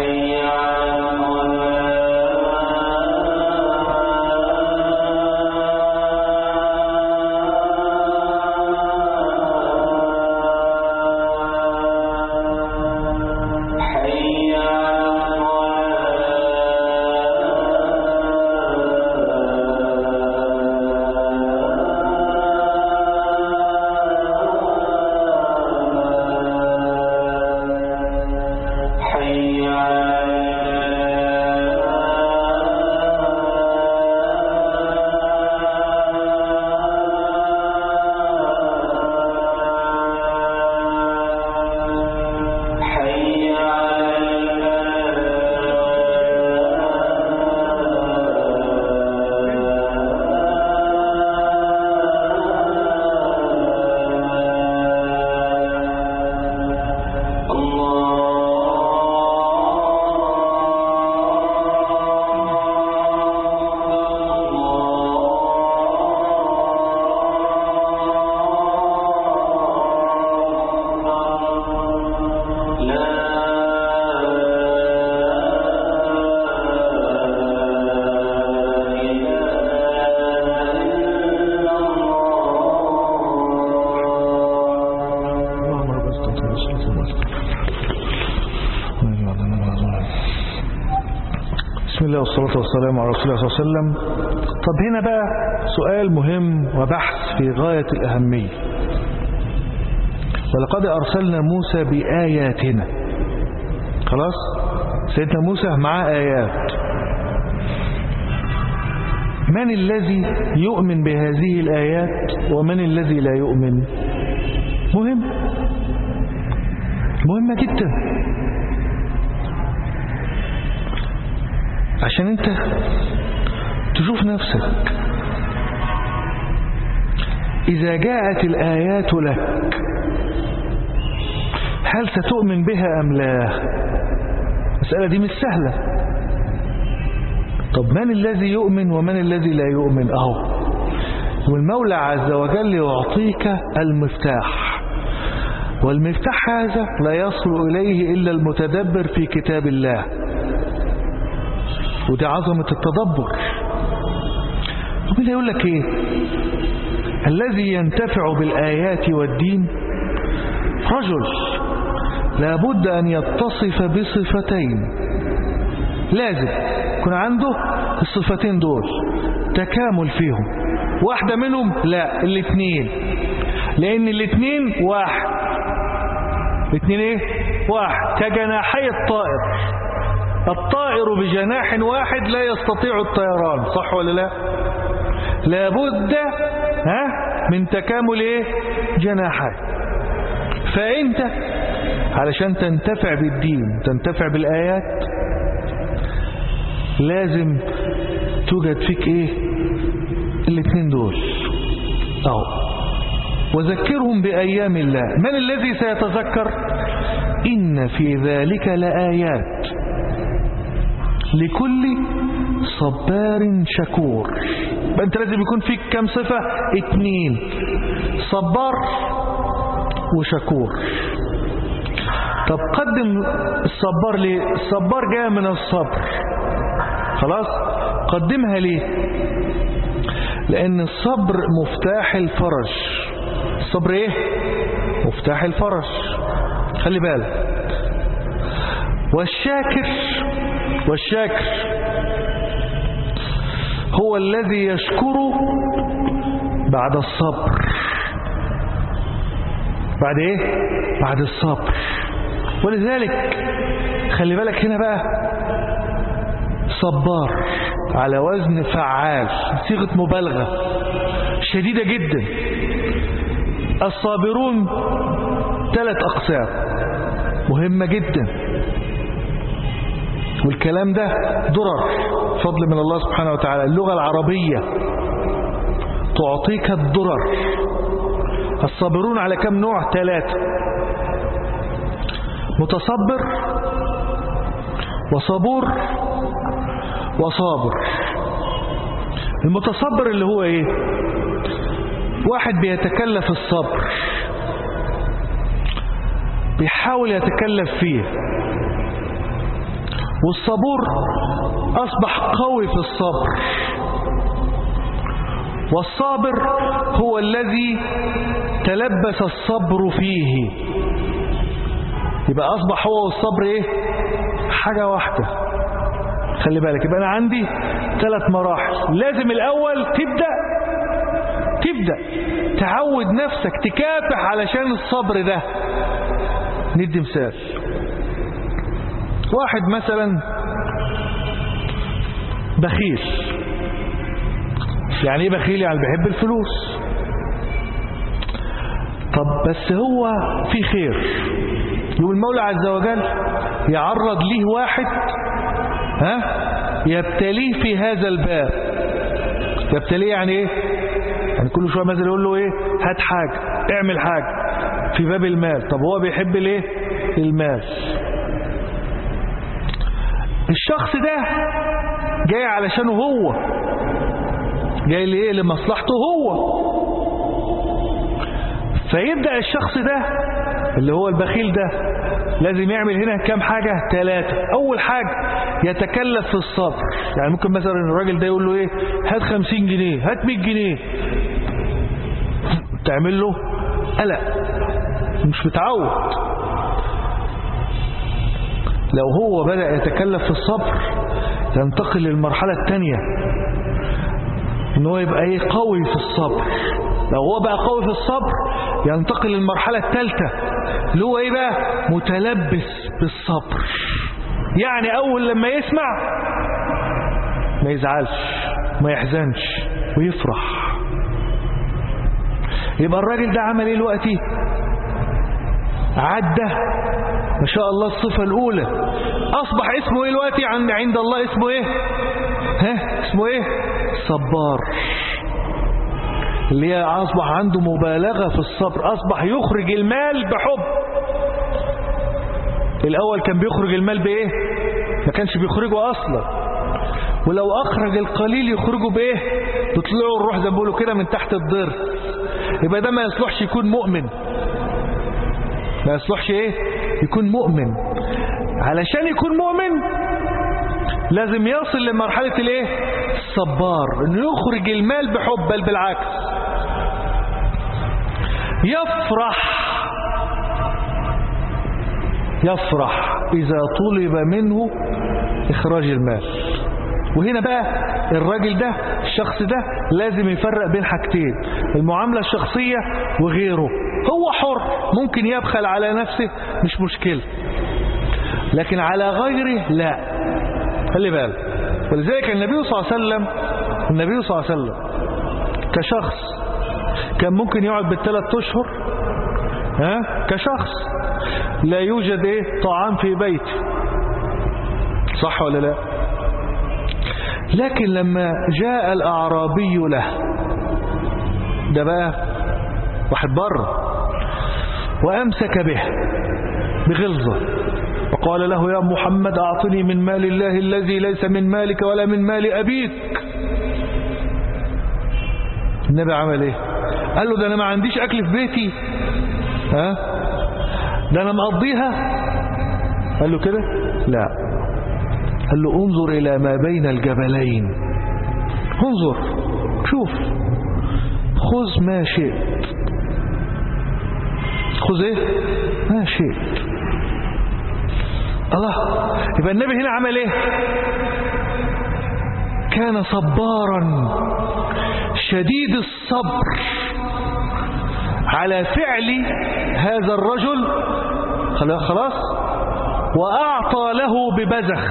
بسم الله والصلاة والسلام على رسول الله صلى الله عليه وسلم طب هنا بقى سؤال مهم وبحث في غاية الأهمية ولقد أرسلنا موسى بآياتنا خلاص سيدنا موسى معاه آيات من الذي يؤمن بهذه الآيات ومن الذي لا يؤمن مهم مهمة جدا عشان انت تشوف نفسك إذا جاءت الآيات لك هل ستؤمن بها أم لا المسألة دي مش سهلة طب من الذي يؤمن ومن الذي لا يؤمن أهو والمولى عز وجل يعطيك المفتاح والمفتاح هذا لا يصل إليه إلا المتدبر في كتاب الله ودي عظمة التدبر ومن يقول لك ايه الذي ينتفع بالآيات والدين رجل لابد أن يتصف بصفتين لازم يكون عنده الصفتين دول تكامل فيهم واحدة منهم لا الاثنين لأن الاثنين واحد الاثنين ايه واحد كجناحي الطائر الطائر بجناح واحد لا يستطيع الطيران صح ولا لا لابد ها من تكامل ايه جناحات فانت علشان تنتفع بالدين تنتفع بالآيات لازم توجد فيك ايه الاثنين دول اهو وذكرهم بأيام الله من الذي سيتذكر إن في ذلك لآيات لكل صبار شكور انت لازم يكون فيك كم صفة اتنين صبار وشكور طب قدم الصبار ليه الصبار جاء من الصبر خلاص قدمها ليه لان الصبر مفتاح الفرج الصبر ايه مفتاح الفرج خلي بالك والشاكر والشاكر هو الذي يشكر بعد الصبر بعد ايه بعد الصبر ولذلك خلي بالك هنا بقى صبار على وزن فعال صيغة مبالغة شديدة جدا الصابرون ثلاث أقسام مهمة جدا والكلام ده درر فضل من الله سبحانه وتعالى اللغة العربية تعطيك الدرر الصابرون على كم نوع ثلاثة متصبر وصبور وصابر المتصبر اللي هو ايه واحد بيتكلف الصبر بيحاول يتكلف فيه والصبور أصبح قوي في الصبر والصابر هو الذي تلبس الصبر فيه يبقى أصبح هو والصبر إيه حاجة واحدة خلي بالك يبقى أنا عندي ثلاث مراحل لازم الأول تبدأ تبدأ تعود نفسك تكافح علشان الصبر ده ندي مثال واحد مثلا بخيل يعني ايه بخيل يعني بيحب الفلوس طب بس هو في خير يقول المولى عز وجل يعرض ليه واحد ها يبتليه في هذا الباب يبتليه يعني ايه يعني كل شويه مثلا يقول له ايه هات حاجه اعمل حاجه في باب المال طب هو بيحب الايه المال الشخص ده جاي علشانه هو جاي لإيه لمصلحته هو فيبدأ الشخص ده اللي هو البخيل ده لازم يعمل هنا كام حاجة ثلاثة أول حاجة يتكلف في الصبر يعني ممكن مثلا الراجل ده يقول له إيه هات خمسين جنيه هات مية جنيه تعمل له قلق مش متعود لو هو بدأ يتكلف في الصبر ينتقل للمرحلة الثانية ان هو يبقى ايه قوي في الصبر لو هو بقى قوي في الصبر ينتقل للمرحلة الثالثة اللي هو ايه بقى متلبس بالصبر يعني اول لما يسمع ما يزعلش ما يحزنش ويفرح يبقى الراجل ده عمل ايه دلوقتي عدى ما شاء الله الصفة الأولى أصبح اسمه إيه دلوقتي عند عند الله اسمه إيه ها اسمه إيه صبار اللي هي أصبح عنده مبالغة في الصبر أصبح يخرج المال بحب الأول كان بيخرج المال بإيه ما كانش بيخرجه أصلا ولو أخرج القليل يخرجه بإيه تطلعوا الروح زي ما بيقولوا كده من تحت الضر يبقى ده ما يصلحش يكون مؤمن ما يصلحش ايه يكون مؤمن علشان يكون مؤمن لازم يصل لمرحلة الايه الصبار انه يخرج المال بحب بل بالعكس يفرح يفرح اذا طلب منه اخراج المال وهنا بقى الراجل ده الشخص ده لازم يفرق بين حاجتين المعاملة الشخصية وغيره هو حر ممكن يبخل على نفسه مش مشكلة لكن على غيره لا خلي بالك ولذلك النبي صلى الله عليه وسلم النبي صلى الله عليه وسلم كشخص كان ممكن يقعد بالثلاث اشهر ها كشخص لا يوجد ايه طعام في بيته صح ولا لا لكن لما جاء الأعرابي له ده بقى واحد بره وأمسك به بغلظة وقال له يا محمد أعطني من مال الله الذي ليس من مالك ولا من مال أبيك النبي عمل ايه قال له ده أنا ما عنديش أكل في بيتي ها ده أنا مقضيها قال له كده لا قال له انظر إلى ما بين الجبلين انظر شوف خذ ما شئت خذ ايه ما شئت الله يبقى النبي هنا عمل ايه كان صبارا شديد الصبر على فعل هذا الرجل خلاص وأعطى له ببزخ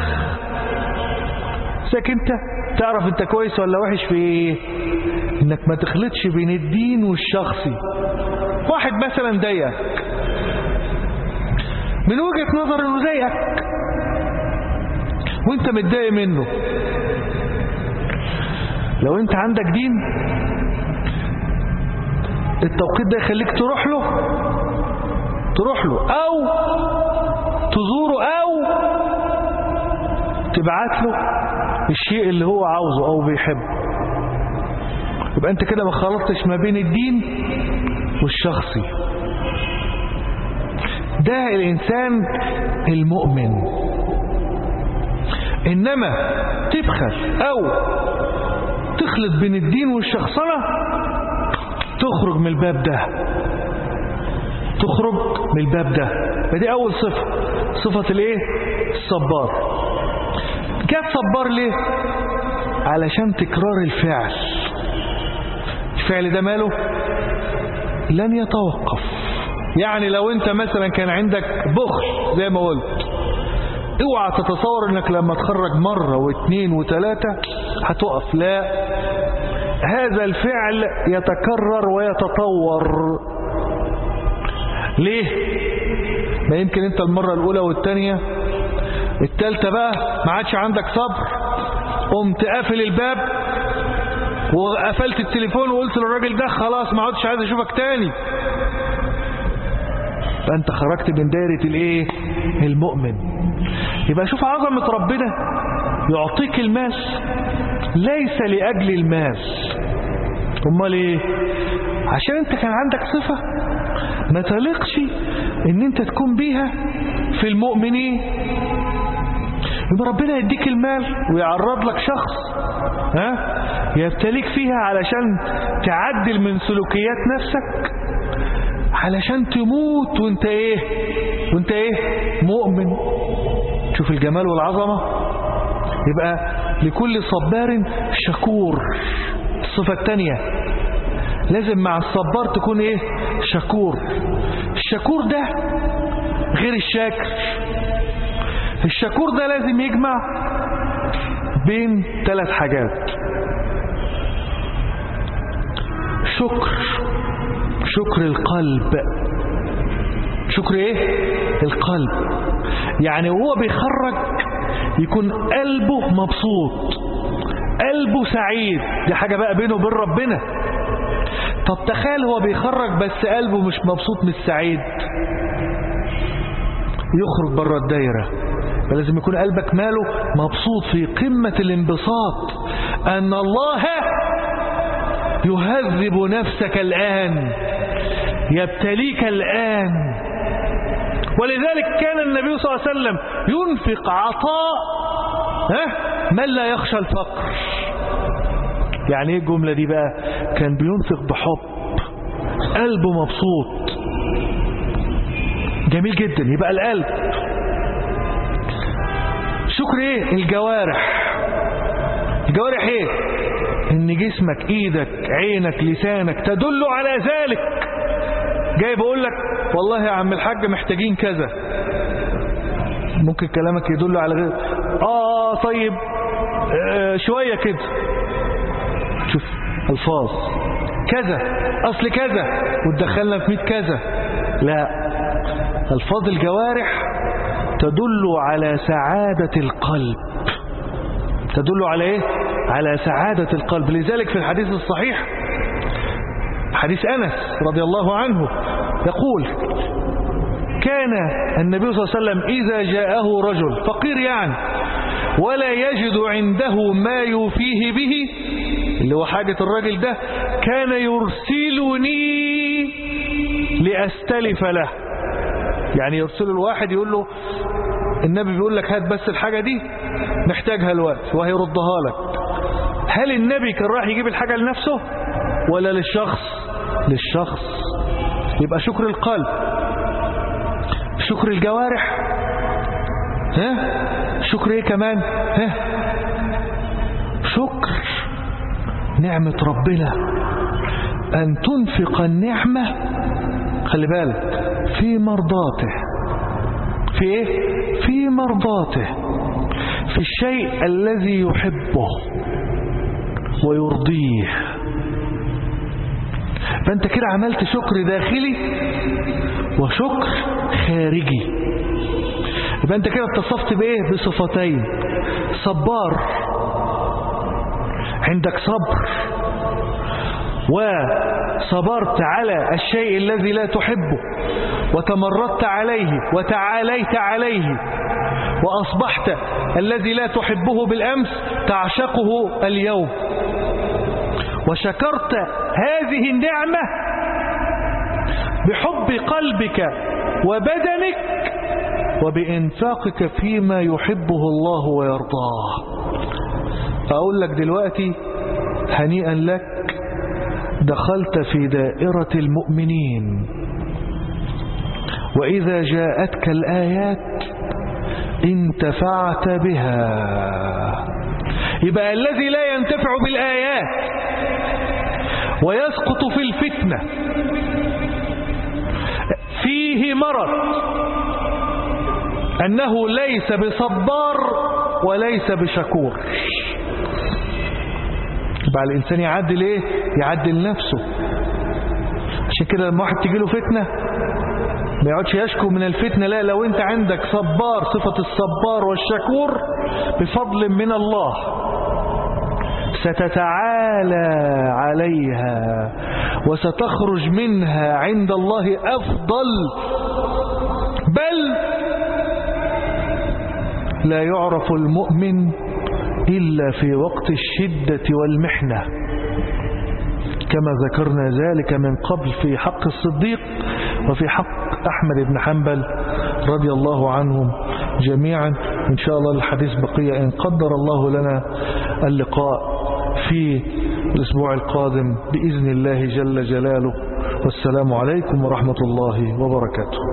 ساك انت تعرف انت كويس ولا وحش في ايه انك ما تخلطش بين الدين والشخصي واحد مثلا ضايقك من وجهة نظر انه ضايقك وانت متضايق منه لو انت عندك دين التوقيت ده يخليك تروح له تروح له او تزوره او تبعت له الشيء اللي هو عاوزه او بيحبه يبقى انت كده ما خلطتش ما بين الدين والشخصي ده الانسان المؤمن إنما تبخل أو تخلط بين الدين والشخصنة تخرج من الباب ده تخرج من الباب ده فدي أول صفة صفة الايه الصبار جت صبار ليه علشان تكرار الفعل الفعل ده ماله لن يتوقف يعني لو انت مثلا كان عندك بخل زي ما قلت اوعى تتصور انك لما تخرج مرة واثنين وثلاثة هتقف لا هذا الفعل يتكرر ويتطور ليه ما يمكن انت المرة الاولى والثانية الثالثة بقى ما عادش عندك صبر قمت قافل الباب وقفلت التليفون وقلت للراجل ده خلاص ما عادش عايز اشوفك تاني فانت خرجت من دايرة الايه المؤمن يبقى شوف عظمة ربنا يعطيك المال ليس لأجل المال امال ايه عشان انت كان عندك صفة ما تليقش ان انت تكون بيها في المؤمنين يبقى ربنا يديك المال ويعرض لك شخص ها يبتليك فيها علشان تعدل من سلوكيات نفسك علشان تموت وانت ايه وانت ايه مؤمن شوف الجمال والعظمة يبقى لكل صبار شكور الصفة الثانية لازم مع الصبار تكون ايه شكور الشكور ده غير الشاكر الشكور ده لازم يجمع بين ثلاث حاجات شكر شكر القلب شكر ايه القلب يعني هو بيخرج يكون قلبه مبسوط قلبه سعيد دي حاجة بقى بينه وبين ربنا طب تخيل هو بيخرج بس قلبه مش مبسوط مش سعيد يخرج بره الدايرة فلازم يكون قلبك ماله مبسوط في قمة الانبساط أن الله يهذب نفسك الآن يبتليك الآن ولذلك كان النبي صلى الله عليه وسلم ينفق عطاء ها من لا يخشى الفقر يعني ايه الجملة دي بقى كان بينفق بحب قلبه مبسوط جميل جدا يبقى القلب شكر ايه الجوارح الجوارح ايه ان جسمك ايدك عينك لسانك تدل على ذلك جاي بقول لك والله يا عم الحاج محتاجين كذا ممكن كلامك يدل على غير اه طيب آه شوية كده شوف الفاظ كذا اصل كذا وتدخلنا في ميت كذا لا الفاظ الجوارح تدل على سعادة القلب تدل على ايه على سعادة القلب لذلك في الحديث الصحيح حديث أنس رضي الله عنه يقول كان النبي صلى الله عليه وسلم إذا جاءه رجل فقير يعني ولا يجد عنده ما يوفيه به اللي هو حاجة الراجل ده كان يرسلني لأستلف له يعني يرسل الواحد يقول له النبي بيقول لك هات بس الحاجة دي محتاجها الوقت وهيردها لك هل النبي كان راح يجيب الحاجة لنفسه ولا للشخص للشخص يبقى شكر القلب شكر الجوارح ها شكر ايه كمان ها شكر نعمة ربنا أن تنفق النعمة خلي بالك في مرضاته في ايه في مرضاته في الشيء الذي يحبه ويرضيه فانت كده عملت شكر داخلي وشكر خارجي يبقى انت كده اتصفت بايه بصفتين صبار عندك صبر وصبرت على الشيء الذي لا تحبه وتمردت عليه وتعاليت عليه وأصبحت الذي لا تحبه بالأمس تعشقه اليوم وشكرت هذه النعمة بحب قلبك وبدنك وبإنفاقك فيما يحبه الله ويرضاه أقول لك دلوقتي هنيئا لك دخلت في دائرة المؤمنين وإذا جاءتك الآيات انتفعت بها يبقى الذي لا ينتفع بالآيات ويسقط في الفتنة فيه مرض أنه ليس بصبار وليس بشكور يبقى الإنسان يعدل إيه يعدل نفسه عشان كده لما واحد تجي له فتنة ما يقعدش يشكو من الفتنة لا لو انت عندك صبار صفة الصبار والشكور بفضل من الله ستتعالى عليها وستخرج منها عند الله أفضل بل لا يعرف المؤمن إلا في وقت الشدة والمحنة كما ذكرنا ذلك من قبل في حق الصديق وفي حق أحمد بن حنبل رضي الله عنهم جميعا إن شاء الله الحديث بقية إن قدر الله لنا اللقاء في الأسبوع القادم بإذن الله جل جلاله والسلام عليكم ورحمة الله وبركاته